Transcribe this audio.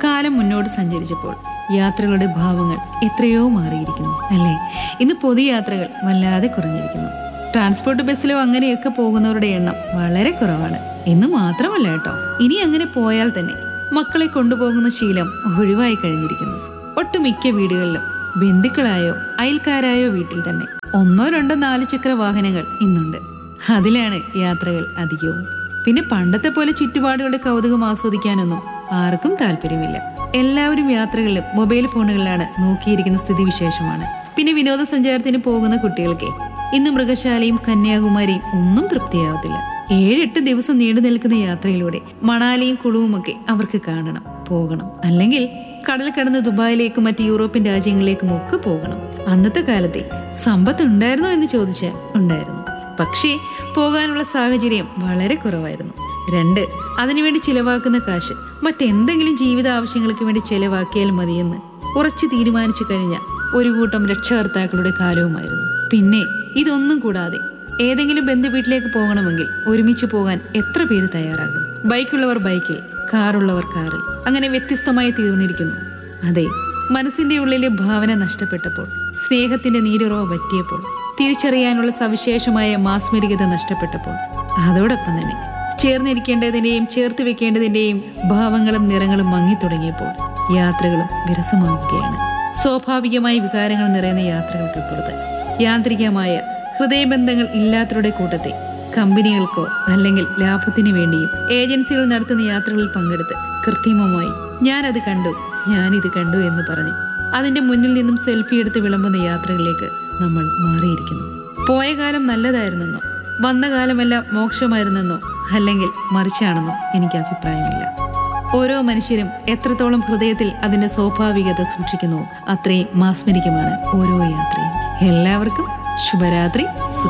കാലം മുന്നോട്ട് സഞ്ചരിച്ചപ്പോൾ യാത്രകളുടെ ഭാവങ്ങൾ എത്രയോ മാറിയിരിക്കുന്നു അല്ലേ ഇന്ന് പൊതുയാത്രകൾ വല്ലാതെ കുറഞ്ഞിരിക്കുന്നു ട്രാൻസ്പോർട്ട് ബസ്സിലോ അങ്ങനെയൊക്കെ പോകുന്നവരുടെ എണ്ണം വളരെ കുറവാണ് എന്ന് മാത്രമല്ല കേട്ടോ ഇനി അങ്ങനെ പോയാൽ തന്നെ മക്കളെ കൊണ്ടുപോകുന്ന ശീലം ഒഴിവായി കഴിഞ്ഞിരിക്കുന്നു ഒട്ടുമിക്ക വീടുകളിലും ബന്ധുക്കളായോ അയൽക്കാരായോ വീട്ടിൽ തന്നെ ഒന്നോ രണ്ടോ നാല് ചക്ര വാഹനങ്ങൾ ഇന്നുണ്ട് അതിലാണ് യാത്രകൾ അധികവും പിന്നെ പണ്ടത്തെ പോലെ ചുറ്റുപാടുകളുടെ കൗതുകം ആസ്വദിക്കാനൊന്നും ആർക്കും താല്പര്യമില്ല എല്ലാവരും യാത്രകളിലും മൊബൈൽ ഫോണുകളിലാണ് നോക്കിയിരിക്കുന്ന സ്ഥിതിവിശേഷമാണ് പിന്നെ വിനോദസഞ്ചാരത്തിന് പോകുന്ന കുട്ടികൾക്ക് ഇന്ന് മൃഗശാലയും കന്യാകുമാരിയും ഒന്നും തൃപ്തിയാവത്തില്ല ഏഴെട്ട് ദിവസം നീണ്ടു നിൽക്കുന്ന യാത്രയിലൂടെ മണാലിയും കുളുവുമൊക്കെ അവർക്ക് കാണണം പോകണം അല്ലെങ്കിൽ കടൽ കടന്ന് ദുബായിലേക്കും മറ്റ് യൂറോപ്യൻ രാജ്യങ്ങളിലേക്കും ഒക്കെ പോകണം അന്നത്തെ കാലത്തെ സമ്പത്ത് ഉണ്ടായിരുന്നോ എന്ന് ചോദിച്ചാൽ ഉണ്ടായിരുന്നു പക്ഷേ പോകാനുള്ള സാഹചര്യം വളരെ കുറവായിരുന്നു രണ്ട് അതിനുവേണ്ടി ചിലവാക്കുന്ന കാശ് മറ്റെന്തെങ്കിലും ജീവിത ആവശ്യങ്ങൾക്ക് വേണ്ടി ചെലവാക്കിയാൽ മതിയെന്ന് ഉറച്ചു തീരുമാനിച്ചു കഴിഞ്ഞ ഒരു കൂട്ടം രക്ഷകർത്താക്കളുടെ കാലവുമായിരുന്നു പിന്നെ ഇതൊന്നും കൂടാതെ ഏതെങ്കിലും ബന്ധു വീട്ടിലേക്ക് പോകണമെങ്കിൽ ഒരുമിച്ച് പോകാൻ എത്ര പേര് തയ്യാറാകും ബൈക്കുള്ളവർ ബൈക്കിൽ കാറുള്ളവർ കാറിൽ അങ്ങനെ വ്യത്യസ്തമായി തീർന്നിരിക്കുന്നു അതെ മനസ്സിന്റെ ഉള്ളിലെ ഭാവന നഷ്ടപ്പെട്ടപ്പോൾ സ്നേഹത്തിന്റെ നീരുറവ പറ്റിയപ്പോൾ തിരിച്ചറിയാനുള്ള സവിശേഷമായ മാസ്മരികത നഷ്ടപ്പെട്ടപ്പോൾ അതോടൊപ്പം തന്നെ ചേർന്നിരിക്കേണ്ടതിന്റെയും ചേർത്ത് വെക്കേണ്ടതിന്റെയും ഭാവങ്ങളും നിറങ്ങളും മങ്ങിത്തുടങ്ങിയപ്പോൾ യാത്രകളും വിരസമാവുകയാണ് സ്വാഭാവികമായ വികാരങ്ങൾ നിറയുന്ന യാത്രകൾക്കപ്പുറത്ത് യാന്ത്രികമായ ഹൃദയബന്ധങ്ങൾ ഇല്ലാത്തവരുടെ കൂട്ടത്തെ കമ്പനികൾക്കോ അല്ലെങ്കിൽ ലാഭത്തിനു വേണ്ടിയും ഏജൻസികൾ നടത്തുന്ന യാത്രകളിൽ പങ്കെടുത്ത് കൃത്രിമമായി ഞാനത് കണ്ടു ഞാനിത് കണ്ടു എന്ന് പറഞ്ഞ് അതിന്റെ മുന്നിൽ നിന്നും സെൽഫി എടുത്ത് വിളമ്പുന്ന യാത്രകളിലേക്ക് നമ്മൾ മാറിയിരിക്കുന്നു പോയ കാലം നല്ലതായിരുന്നെന്നോ വന്ന കാലമെല്ലാം മോക്ഷമായിരുന്നെന്നോ അല്ലെങ്കിൽ മറിച്ചാണെന്നോ എനിക്ക് അഭിപ്രായമില്ല ഓരോ മനുഷ്യരും എത്രത്തോളം ഹൃദയത്തിൽ അതിന്റെ സ്വാഭാവികത സൂക്ഷിക്കുന്നുവോ അത്രയും മാസ്മരികമാണ് ഓരോ യാത്രയും എല്ലാവർക്കും ശുഭരാത്രി സുഖം